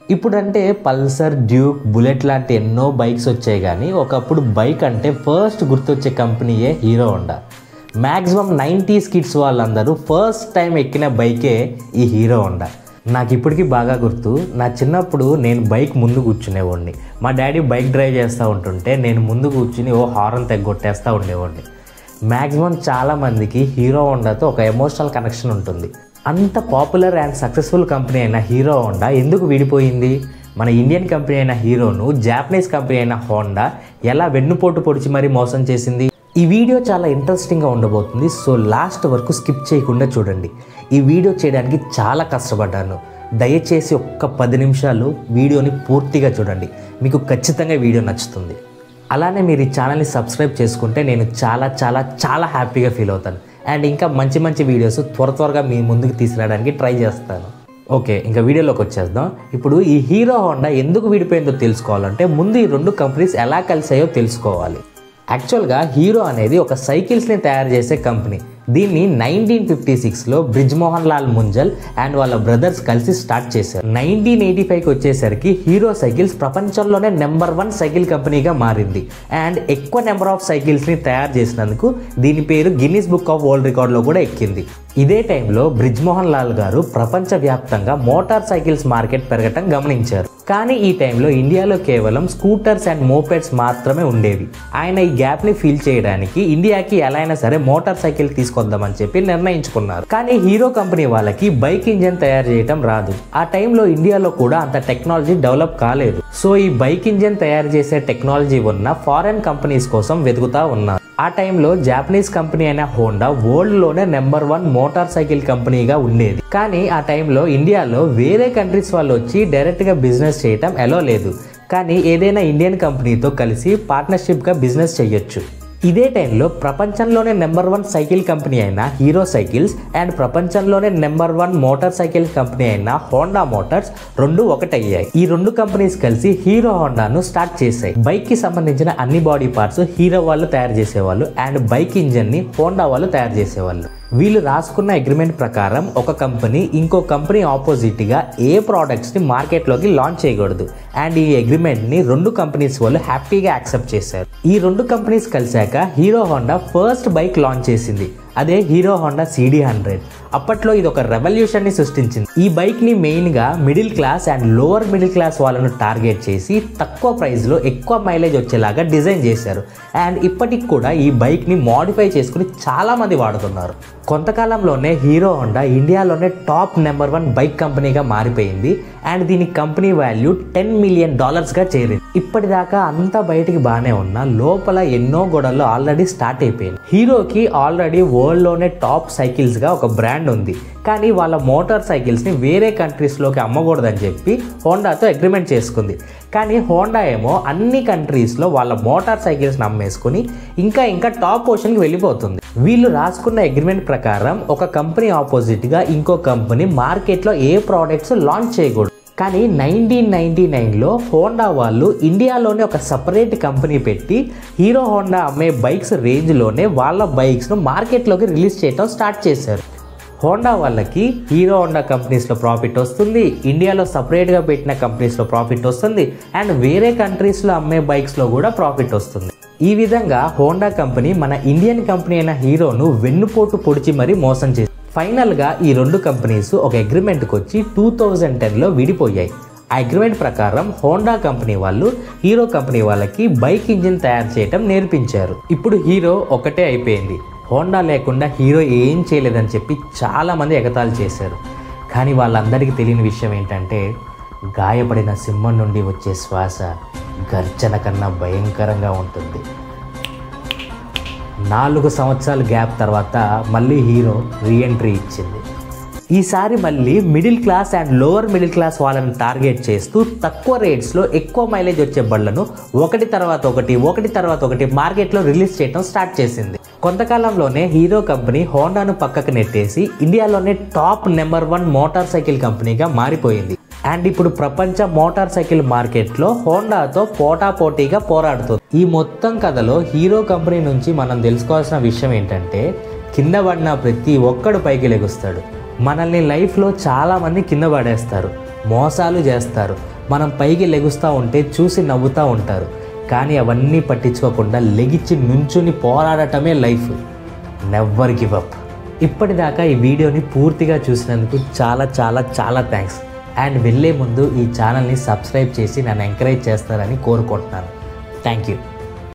ఇప్పుడంటే Pulsar Duke bullet లాంటి ఎన్నో బైక్స్ వచ్చాయి కానీ ఒకప్పుడు బైక్ అంటే ఫస్ట్ గుర్తొచ్చే కంపెనీయే Hero Honda maximum nineties kids వాళ్ళందరూ ఫస్ట్ టైం ఎక్కిన బైకే ఈ హీరో హోండా నాకు ఇప్పటికీ బాగా గుర్తు నా చిన్నప్పుడు నేను బైక్ ముందు కూర్చునేవాడిని మా డాడీ బైక్ డ్రైవ్ చేస్తూ ఉంటుంటే నేను ముందు కూర్చుని ఓ హారన్ తెగొట్టేస్తూ ఉండేవాడిని మ్యాక్సిమం చాలామందికి హీరో హోండాతో ఒక ఎమోషనల్ కనెక్షన్ ఉంటుంది అంత పాపులర్ అండ్ సక్సెస్ఫుల్ కంపెనీ అయిన హీరో హోండా ఎందుకు విడిపోయింది మన ఇండియన్ కంపెనీ అయిన హీరోను జాపనీస్ కంపెనీ అయిన హోండా ఎలా వెన్నుపోటు పొడిచి మరీ మోసం చేసింది ఈ వీడియో చాలా ఇంట్రెస్టింగ్గా ఉండబోతుంది సో లాస్ట్ వరకు స్కిప్ చేయకుండా చూడండి ఈ వీడియో చేయడానికి చాలా కష్టపడ్డాను దయచేసి ఒక్క పది నిమిషాలు వీడియోని పూర్తిగా చూడండి మీకు ఖచ్చితంగా వీడియో నచ్చుతుంది అలానే మీరు ఈ ఛానల్ని సబ్స్క్రైబ్ చేసుకుంటే నేను చాలా చాలా చాలా హ్యాపీగా ఫీల్ అవుతాను అండ్ ఇంకా మంచి మంచి వీడియోస్ త్వర త్వరగా మీ ముందుకు తీసుకురావడానికి ట్రై చేస్తాను ఓకే ఇంకా వీడియోలోకి వచ్చేద్దాం ఇప్పుడు ఈ హీరో హోండా ఎందుకు విడిపోయిందో తెలుసుకోవాలంటే ముందు ఈ రెండు కంపెనీస్ ఎలా కలిసాయో తెలుసుకోవాలి యాక్చువల్గా హీరో అనేది ఒక సైకిల్స్ని తయారు చేసే కంపెనీ దీన్ని నైన్టీన్ ఫిఫ్టీ సిక్స్లో బ్రిజ్ మోహన్ లాల్ ముంజల్ అండ్ వాళ్ళ బ్రదర్స్ కలిసి స్టార్ట్ చేశారు నైన్టీన్ ఎయిటీ ఫైవ్కి వచ్చేసరికి హీరో సైకిల్స్ ప్రపంచంలోనే నెంబర్ వన్ సైకిల్ కంపెనీగా మారింది అండ్ ఎక్కువ నెంబర్ ఆఫ్ సైకిల్స్ని తయారు చేసినందుకు దీని పేరు గిన్నీస్ బుక్ ఆఫ్ వరల్డ్ రికార్డ్లో కూడా ఎక్కింది ఇదే టైంలో బ్రిజ్ మోహన్ లాల్ గారు ప్రపంచవ్యాప్తంగా మోటార్ సైకిల్స్ మార్కెట్ పెరగటం గమనించారు కానీ ఈ టైంలో ఇండియాలో కేవలం స్కూటర్స్ అండ్ మోపెడ్స్ మాత్రమే ఉండేవి ఆయన ఈ గ్యాప్ని ఫిల్ చేయడానికి ఇండియాకి ఎలా అయినా సరే మోటార్ సైకిల్ తీసుకొద్దామని చెప్పి నిర్ణయించుకున్నారు కానీ హీరో కంపెనీ వాళ్ళకి బైక్ ఇంజన్ తయారు చేయటం రాదు ఆ టైంలో ఇండియాలో కూడా అంత టెక్నాలజీ డెవలప్ కాలేదు సో ఈ బైక్ ఇంజన్ తయారు చేసే టెక్నాలజీ ఉన్న ఫారెన్ కంపెనీస్ కోసం వెతుకుతా ఉన్నారు ఆ టైంలో జాపనీస్ కంపెనీ అయిన హోండా వరల్డ్లోనే నెంబర్ వన్ మోటార్ సైకిల్ కంపెనీగా ఉండేది కానీ ఆ టైంలో ఇండియాలో వేరే కంట్రీస్ వాళ్ళు వచ్చి డైరెక్ట్గా బిజినెస్ చేయటం ఎలో లేదు కానీ ఏదైనా ఇండియన్ కంపెనీతో కలిసి పార్ట్నర్షిప్గా బిజినెస్ చేయొచ్చు ఇదే టైంలో ప్రపంచంలోనే నెంబర్ వన్ సైకిల్ కంపెనీ అయిన హీరో సైకిల్స్ అండ్ ప్రపంచంలోనే number one motorcycle company అయిన హోండా మోటార్స్ రెండు ఒకటయ్యాయి ఈ రెండు కంపెనీస్ కలిసి హీరో హోండాను స్టార్ట్ చేశాయి బైక్ కి సంబంధించిన అన్ని బాడీ పార్ట్స్ హీరో వాళ్ళు తయారు చేసేవాళ్ళు అండ్ బైక్ ఇంజన్ ని హోండా వాళ్ళు తయారు చేసేవాళ్ళు వీళ్ళు రాసుకున్న అగ్రిమెంట్ ప్రకారం ఒక కంపెనీ ఇంకో కంపెనీ ఆపోజిట్ గా ఏ ప్రోడక్ట్స్ ని మార్కెట్ లోకి లాంచ్ చేయకూడదు అండ్ ఈ అగ్రిమెంట్ ని రెండు కంపెనీస్ వాళ్ళు హ్యాపీగా యాక్సెప్ట్ చేశారు ఈ రెండు కంపెనీస్ కలిశాక Hero Honda first bike launch చేసింది అదే హీరో హోండా సిడి హండ్రెడ్ అప్పట్లో ఇది ఒక రెవల్యూషన్ ని సృష్టించింది ఈ బైక్ ని మెయిన్ గా middle class and lower middle class వాళ్ళను టార్గెట్ చేసి తక్కువ ప్రైస్ లో ఎక్కువ మైలేజ్ వచ్చేలాగా డిజైన్ చేశారు అండ్ ఇప్పటికి కూడా ఈ బైక్ ని మాడిఫై చేసుకుని చాలా మంది వాడుతున్నారు కొంతకాలంలోనే హీరో హోండా ఇండియాలోనే టాప్ నెంబర్ వన్ బైక్ కంపెనీగా మారిపోయింది అండ్ దీని కంపెనీ వాల్యూ టెన్ మిలియన్ డాలర్స్గా చేరింది ఇప్పటిదాకా అంతా బయటికి బాగానే ఉన్నా లోపల ఎన్నో గొడవలు ఆల్రెడీ స్టార్ట్ అయిపోయింది హీరోకి ఆల్రెడీ వరల్డ్లోనే టాప్ సైకిల్స్గా ఒక బ్రాండ్ ఉంది కానీ వాళ్ళ మోటార్ సైకిల్స్ని వేరే కంట్రీస్లోకి అమ్మకూడదని చెప్పి హోండాతో అగ్రిమెంట్ చేసుకుంది కానీ హోండా ఏమో అన్ని కంట్రీస్లో వాళ్ళ మోటార్ సైకిల్స్ని అమ్మేసుకుని ఇంకా ఇంకా టాప్ పొజిషన్కి వెళ్ళిపోతుంది వీళ్ళు రాసుకున్న అగ్రిమెంట్ ప్రకారం ఒక కంపెనీ ఆపోజిట్గా ఇంకో కంపెనీ మార్కెట్లో ఏ ప్రోడక్ట్స్ లాంచ్ చేయకూడదు కానీ నైన్టీన్ నైన్టీ నైన్లో హోండా వాళ్ళు ఇండియాలోనే ఒక సపరేట్ కంపెనీ పెట్టి హీరో హోండా అమ్మే బైక్స్ రేంజ్లోనే వాళ్ళ బైక్స్ను మార్కెట్లోకి రిలీజ్ చేయడం స్టార్ట్ చేశారు హోండా వాళ్ళకి హీరో హోండా కంపెనీస్లో ప్రాఫిట్ వస్తుంది ఇండియాలో సపరేట్గా పెట్టిన కంపెనీస్లో ప్రాఫిట్ వస్తుంది అండ్ వేరే కంట్రీస్లో అమ్మే బైక్స్లో కూడా ప్రాఫిట్ వస్తుంది ఈ విధంగా హోండా కంపెనీ మన ఇండియన్ కంపెనీ అయిన హీరోను వెన్నుపోటు పొడిచి మరీ మోసం చేసింది ఫైనల్గా ఈ రెండు కంపెనీస్ ఒక అగ్రిమెంట్కి వచ్చి టూ థౌజండ్ టెన్లో విడిపోయాయి ఆ అగ్రిమెంట్ ప్రకారం హోండా కంపెనీ వాళ్ళు హీరో కంపెనీ వాళ్ళకి బైక్ ఇంజిన్ తయారు చేయటం నేర్పించారు ఇప్పుడు హీరో ఒకటే అయిపోయింది హోండా లేకుండా హీరో ఏం చేయలేదని చెప్పి చాలామంది ఎగతాళి చేశారు కానీ వాళ్ళందరికీ తెలియని విషయం ఏంటంటే గాయపడిన సింహం నుండి వచ్చే శ్వాస గర్జన కన్నా భయంకరంగా ఉంటుంది నాలుగు సంవత్సరాల గ్యాప్ తర్వాత మళ్ళీ హీరో రీఎంట్రీ ఇచ్చింది ఈసారి మళ్ళీ middle class and lower middle class వాళ్ళని టార్గెట్ చేస్తూ తక్కువ రేట్స్లో ఎక్కువ మైలేజ్ వచ్చే బళ్ళను ఒకటి తర్వాత ఒకటి ఒకటి తర్వాత ఒకటి మార్కెట్లో రిలీజ్ చేయడం స్టార్ట్ చేసింది కొంతకాలంలోనే హీరో కంపెనీ హోండాను పక్కకు నెట్టేసి ఇండియాలోనే top number one motorcycle కంపెనీగా మారిపోయింది అండ్ ఇప్పుడు ప్రపంచ మోటార్ సైకిల్ మార్కెట్లో హోండాతో పోటాపోటీగా పోరాడుతుంది ఈ మొత్తం కథలో హీరో కంపెనీ నుంచి మనం తెలుసుకోవాల్సిన విషయం ఏంటంటే కింద పడిన ప్రతి ఒక్కడు పైకి లెగుస్తాడు మనల్ని లైఫ్లో చాలామంది కింద పడేస్తారు మోసాలు చేస్తారు మనం పైకి లెగుస్తూ ఉంటే చూసి నవ్వుతూ ఉంటారు కానీ అవన్నీ పట్టించుకోకుండా లెగిచ్చి నుంచుని పోరాడటమే లైఫ్ నెవ్వర్ గివ్ అప్ ఇప్పటిదాకా ఈ వీడియోని పూర్తిగా చూసినందుకు చాలా చాలా చాలా థ్యాంక్స్ అండ్ వెళ్ళే ముందు ఈ ఛానల్ని సబ్స్క్రైబ్ చేసి నన్ను ఎంకరేజ్ చేస్తారని కోరుకుంటున్నాను థ్యాంక్ యూ